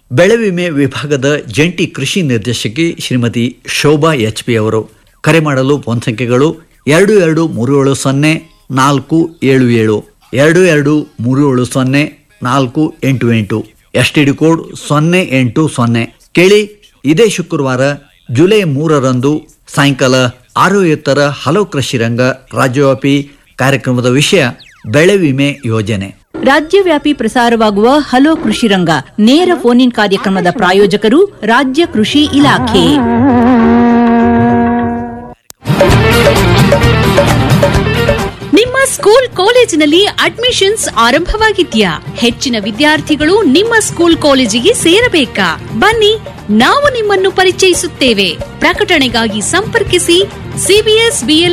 ಬೆಳೆ ವಿಮೆ ವಿಭಾಗದ ಜಂಟಿ ಕೃಷಿ ನಿರ್ದೇಶಕಿ ಶ್ರೀಮತಿ ಶೋಭಾ ಎಚ್ ಪಿ ಅವರು ಕರೆ ಮಾಡಲು ಫೋನ್ ಸಂಖ್ಯೆಗಳು ಎರಡು ಎರಡು ಮೂರು ಏಳು ಸೊನ್ನೆ ನಾಲ್ಕು ಏಳು ಏಳು ಎರಡು ಎರಡು ಮೂರು ಏಳು ಸೊನ್ನೆ ನಾಲ್ಕು ಎಂಟು ಎಂಟು ಎಸ್ ಟಿ ಡಿ ಕೋಡ್ ಸೊನ್ನೆ ಎಂಟು ಸೊನ್ನೆ ಕೇಳಿ ಇದೇ ಶುಕ್ರವಾರ ಜುಲೈ ಮೂರರಂದು ಸಾಯಂಕಾಲ ಆರು ಎತ್ತರ ಹಲವು ಕೃಷಿ ರಂಗ ರಾಜ್ಯವ್ಯಾಪಿ ಕಾರ್ಯಕ್ರಮದ ವಿಷಯ ಬೆಳೆ ವಿಮೆ ಯೋಜನೆ ರಾಜ್ಯವ್ಯಾಪಿ ಪ್ರಸಾರವಾಗುವ ಹಲೋ ಕೃಷಿ ರಂಗ ನೇರ ಫೋನ್ ಇನ್ ಕಾರ್ಯಕ್ರಮದ ಪ್ರಾಯೋಜಕರು ರಾಜ್ಯ ಕೃಷಿ ಇಲಾಖೆ ನಿಮ್ಮ ಸ್ಕೂಲ್ ಕಾಲೇಜಿನಲ್ಲಿ ಅಡ್ಮಿಷನ್ಸ್ ಆರಂಭವಾಗಿದ್ಯಾ ಹೆಚ್ಚಿನ ವಿದ್ಯಾರ್ಥಿಗಳು ನಿಮ್ಮ ಸ್ಕೂಲ್ ಕಾಲೇಜಿಗೆ ಸೇರಬೇಕಾ ಬನ್ನಿ ನಾವು ನಿಮ್ಮನ್ನು ಪರಿಚಯಿಸುತ್ತೇವೆ ಪ್ರಕಟಣೆಗಾಗಿ ಸಂಪರ್ಕಿಸಿ ಸಿಬಿಎಸ್ ಬಿಎಲ್